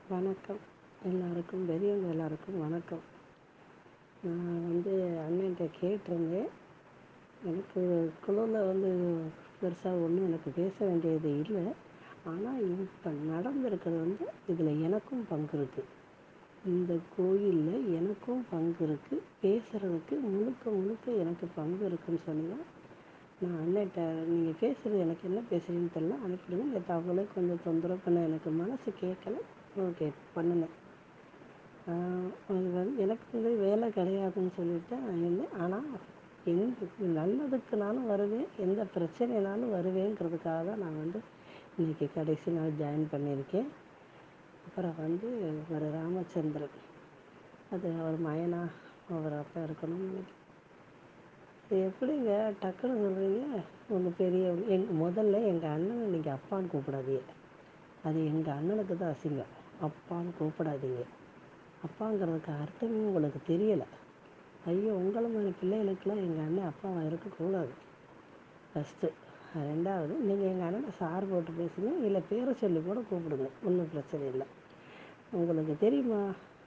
வணக்கம் எல்லாருக்கும் பெரியவங்க எல்லாருக்கும் வணக்கம் நான் வந்து அண்ணன்ட்ட கேட்டிருந்தேன் எனக்கு குழுவில் வந்து பெருசாக ஒன்றும் எனக்கு பேச வேண்டியது இல்லை ஆனால் இப்போ நடந்திருக்கிறது வந்து இதில் எனக்கும் பங்கு இருக்குது இந்த கோயிலில் எனக்கும் பங்கு இருக்குது பேசுகிறதுக்கு முழுக்க முழுக்க எனக்கு பங்கு இருக்குதுன்னு சொல்லி தான் நான் அண்ணன்ட்ட நீங்கள் பேசுகிறது எனக்கு என்ன பேசுகிறீங்கன்னு தெரில அனுப்பிடுங்க நேற்று அவங்களே கொஞ்சம் தொந்தரவு பண்ண எனக்கு மனசு கேட்கல ஓகே பண்ணினேன் அது வந்து எனக்கு வந்து வேலை கிடையாதுன்னு சொல்லிட்டு நான் இருந்தேன் ஆனால் எந்த நல்லதுக்குனாலும் வருவேன் எந்த பிரச்சனைனாலும் வருவேங்கிறதுக்காக தான் நான் வந்து இன்றைக்கி கடைசி நாள் ஜாயின் பண்ணியிருக்கேன் அப்புறம் வந்து ஒரு ராமச்சந்திரன் அது அவர் மயனா அவர் அப்பா இருக்கணும்னு நினைக்கிறேன் இது எப்படிங்க டக்குன்னு சொல்கிறீங்க உங்கள் பெரிய எங் முதல்ல எங்கள் அண்ணனை நீங்கள் அப்பான்னு கூப்பிடாதீங்க அது எங்கள் அண்ணனுக்கு தான் அசிங்கம் அப்பான்னு கூப்பிடாதீங்க அப்பாங்கிறதுக்கு அர்த்தமே உங்களுக்கு தெரியலை ஐயோ உங்களை மாதிரி பிள்ளைகளுக்கெல்லாம் எங்கள் அண்ணன் அப்பாவாக இருக்கக்கூடாது ஃபஸ்ட்டு ரெண்டாவது நீங்கள் எங்கள் அண்ணனை சார் போட்டு பேசுங்க இல்லை பேரை சொல்லி கூட கூப்பிடுங்க ஒன்றும் பிரச்சனை இல்லை உங்களுக்கு தெரியுமா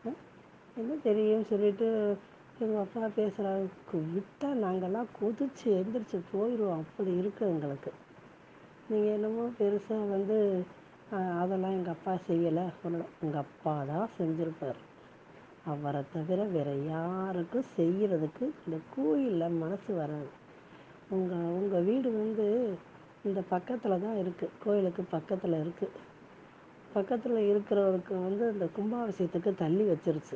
என்ன தெரியும் சொல்லிட்டு எங்கள் அப்பா பேசுகிறாருக்கு விட்டால் நாங்கள்லாம் கொதித்து எந்திரிச்சு போயிடுவோம் அப்படி இருக்குது எங்களுக்கு நீங்கள் என்னமோ பெருசாக வந்து அதெல்லாம் எங்கள் அப்பா செய்யலை உங்கள் அப்பா தான் செஞ்சுருப்பார் அவரை தவிர வேறு யாருக்கும் செய்கிறதுக்கு இந்த கோயிலில் மனசு வராது உங்கள் உங்கள் வீடு வந்து இந்த பக்கத்தில் தான் இருக்குது கோயிலுக்கு பக்கத்தில் இருக்குது பக்கத்தில் இருக்கிறவருக்கு வந்து இந்த கும்பாபிஷேகத்துக்கு தள்ளி வச்சிருச்சு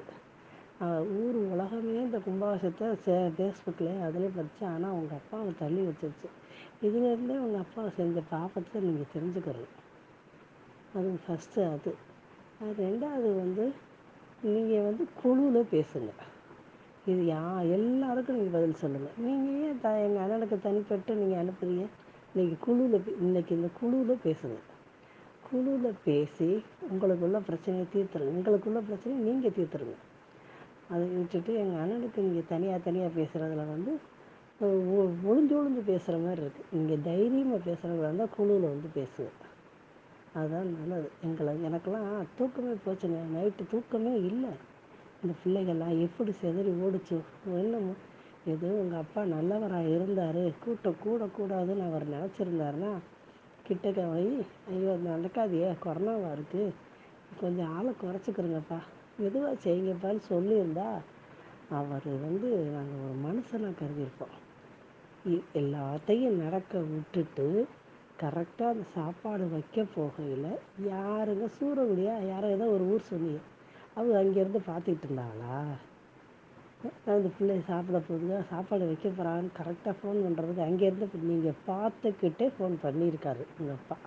ஊர் உலகமே இந்த கும்பாபிஷேகத்தை சே ஃபேஸ்புக்கில் அதிலே படித்து ஆனால் உங்கள் அப்பாவை தள்ளி வச்சிருச்சு இதுலேருந்தே உங்கள் அப்பா செஞ்ச பாப்பத்தை நீங்கள் தெரிஞ்சுக்கிறணும் அது ஃபஸ்ட்டு அது அது ரெண்டாவது வந்து நீங்கள் வந்து குழுவில் பேசுங்க இது யா எல்லாருக்கும் நீங்கள் பதில் சொல்லுங்கள் நீங்கள் ஏன் த எங்கள் அண்ணனுக்கு தனிப்பட்டு நீங்கள் அனுப்புறீங்க நீங்கள் குழுவில் இன்றைக்கி இந்த குழுவில் பேசுங்க குழுவில் பேசி உங்களுக்குள்ள பிரச்சனையை தீர்த்துருங்க உங்களுக்குள்ள பிரச்சனையை நீங்கள் தீர்த்துருங்க அதை விட்டுட்டு எங்கள் அண்ணனுக்கு நீங்கள் தனியாக தனியாக பேசுகிறதுல வந்து ஒளிஞ்சு ஒளிஞ்சு பேசுகிற மாதிரி இருக்குது நீங்கள் தைரியமாக பேசுகிறதா இருந்தால் குழுவில் வந்து பேசுங்க அதுதான் நல்லது எங்களை எனக்கெல்லாம் தூக்கமே போச்சுங்க நைட்டு தூக்கமே இல்லை இந்த பிள்ளைகள்லாம் எப்படி செதறி ஓடிச்சு என்னமோ ஏதோ உங்கள் அப்பா நல்லவராக இருந்தார் கூட்டம் கூடக்கூடாதுன்னு அவர் நினச்சிருந்தாருன்னா கிட்டக்க போய் ஐயோ நடக்காதியே கொரோனாவாக இருக்குது கொஞ்சம் ஆளை குறைச்சிக்கிறங்கப்பா மெதுவாக செய்யுங்கப்பான்னு சொல்லியிருந்தா அவர் வந்து நாங்கள் ஒரு மனுஷனாக கருதியிருப்போம் எல்லாத்தையும் நடக்க விட்டுட்டு கரெக்டாக அந்த சாப்பாடு வைக்க போகையில் யாருங்க சூறகுடியா யாரோ ஏதோ ஒரு ஊர் சொன்னீங்க அவங்க அங்கேருந்து பார்த்துக்கிட்டு இருந்தாங்களா அந்த பிள்ளை சாப்பிட போகுதுங்க சாப்பாடு வைக்க போகிறாங்கன்னு கரெக்டாக ஃபோன் பண்ணுறதுக்கு அங்கேருந்து நீங்கள் பார்த்துக்கிட்டே ஃபோன் பண்ணியிருக்காரு உங்கள் அப்பா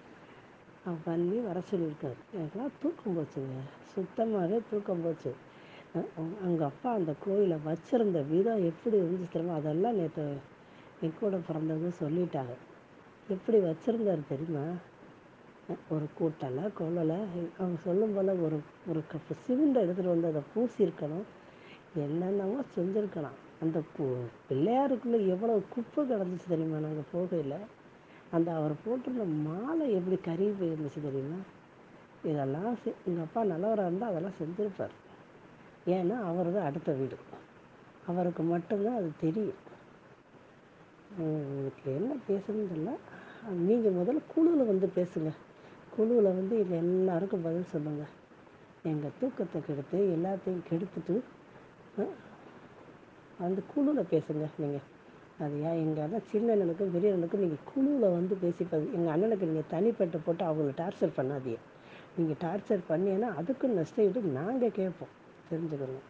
பண்ணி வர சொல்லியிருக்காரு எனக்குலாம் தூக்கம் போச்சுங்க சுத்தமாகவே தூக்கம் போச்சு அவங்க அப்பா அந்த கோயிலை வச்சுருந்த விதம் எப்படி இருந்துச்சு தெரியுமா அதெல்லாம் நேற்று என் கூட பிறந்தவங்க சொல்லிட்டாங்க எப்படி வச்சுருந்தாரு தெரியுமா ஒரு கூட்டலை கொள்ளலை அவங்க சொல்லும் போல் ஒரு ஒரு கப்பு சிமெண்ட் எடுத்துகிட்டு வந்து அதை பூசியிருக்கணும் என்னென்னவோ செஞ்சுருக்கலாம் அந்த கு பிள்ளையாருக்குள்ளே எவ்வளோ குப்பை கிடந்துச்சு தெரியுமா நாங்கள் போகையில் அந்த அவர் போட்டிருந்த மாலை எப்படி கருகி போயிருந்துச்சு தெரியுமா இதெல்லாம் செ எங்கள் அப்பா நல்லவராக இருந்தால் அதெல்லாம் செஞ்சுருப்பார் ஏன்னா அவர் தான் அடுத்த வீடு அவருக்கு மட்டும்தான் அது தெரியும் உங்களுக்கு என்ன பேசணும்னு தெரியல நீங்கள் முதல்ல குழுவில் வந்து பேசுங்க குழுவில் வந்து எங்கள் எல்லாருக்கும் பதில் சொல்லுங்கள் எங்கள் தூக்கத்தை கெடுத்து எல்லாத்தையும் கெடுத்துட்டு அந்த குழுவில் பேசுங்க நீங்கள் அது ஏன் எங்கள் அண்ணன் சின்ன அண்ணனுக்கும் பெரிய அண்ணனுக்கும் நீங்கள் குழுவில் வந்து பேசி எங்கள் அண்ணனுக்கு நீங்கள் தனிப்பட்டு போட்டு அவங்கள டார்ச்சர் பண்ணாதீங்க நீங்கள் டார்ச்சர் பண்ணீங்கன்னா அதுக்கும் நஷ்டம் நாங்கள் கேட்போம் தெரிஞ்சுக்கணும்